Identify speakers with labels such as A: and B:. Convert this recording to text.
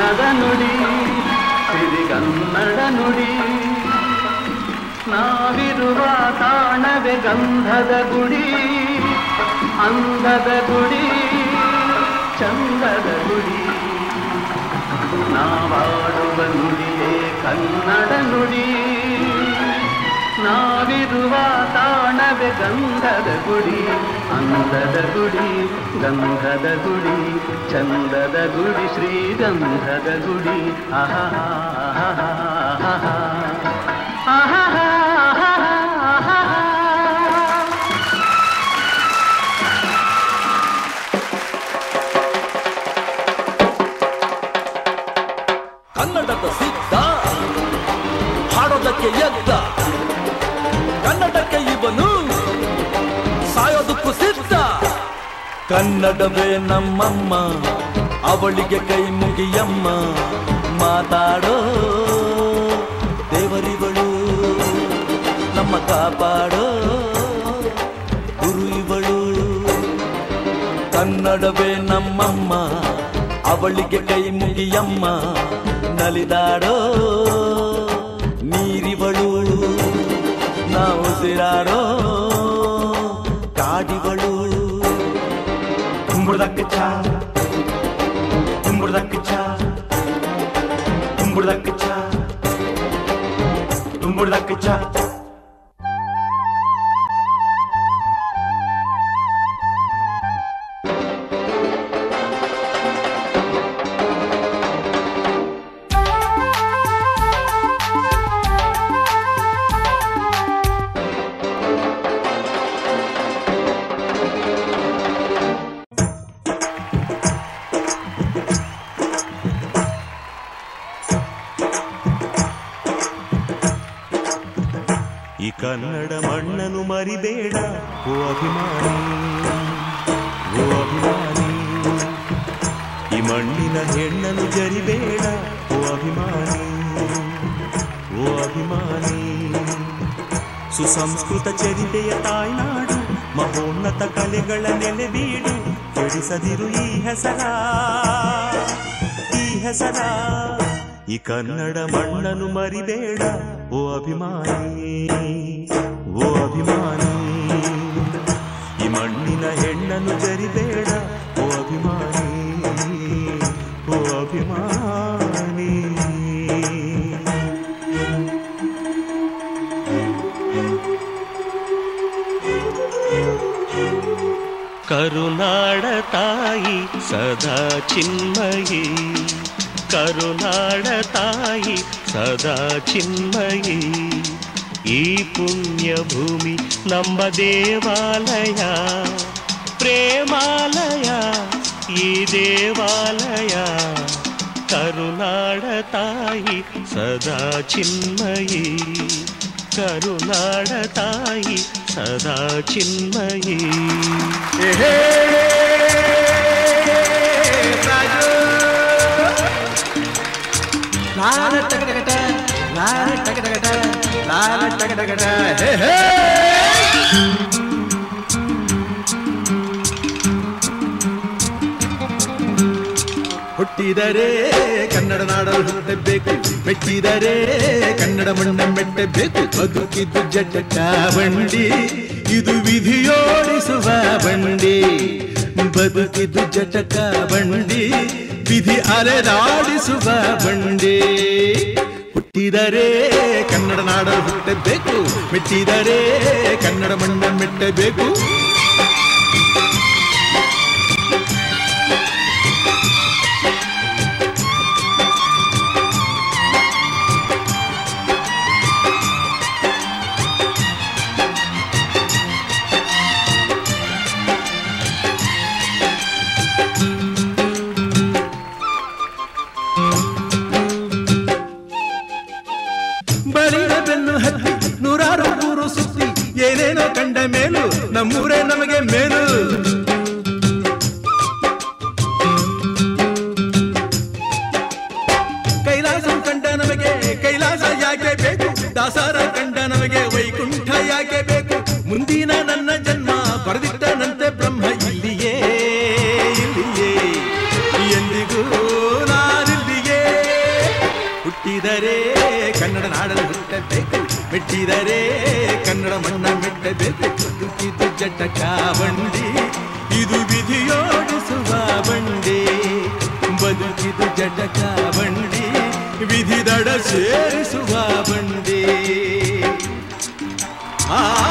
A: ಕನ್ನಡ ನುಡಿ ಸಿರಿಗನ್ನಡ ನುಡಿ ನಾವಿರುವ ತಾಣವೇ ಗಂಧದ ಗುಡಿ ಅಂದದ ಗುಡಿ ಚಂದದ ಗುಡಿ ನಾವಾಡುವ ನುಡಿಯೇ ಕನ್ನಡ ನುಡಿ ನಾವಿರುವ ತಾಣವೇ ಗಂಧದ ಗುಡಿ ಅಂದದ ಗುಡಿ ಗಂಧದ ಗುಡಿ ಚಂದದ ಗುಡಿ ಶ್ರೀಗಂಧದ ಗುಡಿ ಆಹಾ ಆಹಾ ಆಹಾ ಆಹಾ
B: ಕನ್ನಡದ ಸಿದ್ಧ ಹಾಡೋದಕ್ಕೆ ಎದ್ದ ಕನ್ನಡಕ್ಕೆ ಇವನು ಸಾಯೋದಕ್ಕೂ ಸಿದ್ಧ ಕನ್ನಡವೇ ನಮ್ಮಮ್ಮ ಅವಳಿಗೆ ಕೈ ಮುಗಿಯಮ್ಮ ಮಾತಾಡೋ ದೇವರಿವಳು ನಮ್ಮ ಕಾಪಾಡೋ ಗುರು ಇವಳು ಕನ್ನಡವೇ ನಮ್ಮಮ್ಮ ಅವಳಿಗೆ ಕೈ ಮುಗಿಯಮ್ಮ ನಲಿದಾಡೋ ನೀರಿವಳು ನಾವು ಸಿರಾಡೋ ಕಾಡಿವಳು
C: ಕುಂಬುಡದಕ್ಕೆ ಚಾ ಕುಂಬುಡದಕ್ಕೆ ಚಾ ಕುಂಬುಡದಕ್ಕೆ ಚಾ ಕುಂಬುಡದಕ್ಕೆ ಚಾ
D: ಈ ಕನ್ನಡ ಮಣ್ಣನ್ನು ಮರಿಬೇಡ ಓ ಅಭಿಮಾನಿ ಓ ಅಭಿಮಾನಿ ಈ ಮಣ್ಣಿನ ಹೆಣ್ಣನ್ನು ಜರಿಬೇಡ ಓ ಅಭಿಮಾನಿ ಓ ಅಭಿಮಾನಿ ಸುಸಂಸ್ಕೃತ ಚರಿತೆಯ ತಾಯ್ನಾಡು ಮಹೋನ್ನತ ಕಲೆಗಳ ನೆಲೆಬೀಡು ಕೆಡಿಸದಿರು ಈ ಹೆಸರ ಈ ಹೆಸರ ಈ ಕನ್ನಡ ಮಣ್ಣನ್ನು ಮರಿಬೇಡ ಓ ಅಭಿಮಾನಿ ಓ ಅಭಿಮಾನಿ ಈ ಮಣ್ಣಿನ ಹೆಣ್ಣನ್ನು ಜರಿಬೇಡ ಓ ಅಭಿಮಾನಿ ಓ ಅಭಿಮಾನಿ ಕರುನಾಡ ತಾಯಿ ಸದಾ ಚಿನ್ಮಯಿ ಕರುನಾಡ ತಾಯಿ ಸದಾ ಚಿನ್ಮಯಿ ಈ ಪುಣ್ಯ ಭೂಮಿ ನಮ್ಮ ದೇವಾಲಯ ಪ್ರೇಮಾಲಯ ಈ ದೇವಾಲಯ ಕರುನಾಡ ತಾಯಿ ಸದಾ ಚಿನ್ಮಯಿ ಕರುನಾಡ ತಾಯಿ ಸದಾ ಚಿನ್ಮಯಿ
E: ಲಾಲ ಟಗಟಗಟ ಲಾಲ ಟಗಟಗಟ ಲಾಲ ಟಗಟಗಟ ಹೇ ಹೇ ಹುಟ್ಟಿದರೆ ಕನ್ನಡ ನಾಡಲು ಹುಟ್ಟಬೇಕು ಮೆಟ್ಟಿದರೆ ಕನ್ನಡ ಮಣ್ಣ ಮೆಟ್ಟಬೇಕು ಬದುಕಿದ್ದು ಜಟಕ ಬಂಡಿ ಇದು ವಿಧಿಯೋಡಿಸುವ ಬಂಡಿ ಬದುಕಿದ್ದು ಜಟಕ ಬಂಡಿ ವಿಧಿ ಅಲೆದಾಡಿಸುವ ಬಂಡಿ ಹುಟ್ಟಿದರೆ ಕನ್ನಡ ನಾಡಲು ಹುಟ್ಟಬೇಕು ಮೆಟ್ಟಿದರೆ ಕನ್ನಡ ಮಣ್ಣ ಮೆಟ್ಟಬೇಕು ಬಳಿದ ಬೆನ್ನು ಹತ್ತಿ ನೂರಾರು ಊರು ಸುತ್ತಿ ಏನೇನೋ ಕಂಡ ಮೇಲು ನಮ್ಮೂರೇ ನಮಗೆ ಮೇಲು ಕೈಲಾಸ ಕಂಡ ನಮಗೆ ಕೈಲಾಸ ಯಾಕೆ ಬೇಕು ದಾಸಾರ ಕಂಡ ನಮಗೆ ವೈಕುಂಠ ಯಾಕೆ ಬೇಕು ಮುಂದಿನ ನನ್ನ ಜನ್ಮ ಬರೆದಿಟ್ಟನಂತೆ ಬ್ರಹ್ಮ ಇಲ್ಲಿಯೇ ಇಲ್ಲಿಯೇ ಎಂದಿಗೂ ನಾನಿಲ್ಲಿಯೇ ಮೆಟ್ಟಿದರೆ ಕನ್ನಡ ಮಣ್ಣ ಮೆಟ್ಟಬೇಕು ಬದುಕಿದು ಜಟಕ ಬಂಡಿ ಇದು ವಿಧಿಯೋಡಿಸುವ ಬಂಡಿ ಬದುಕಿದು ಜಟಕ ಬಂಡಿ ವಿಧಿ ದಡ ಸೇರಿಸುವ ಬಂಡಿ ಆ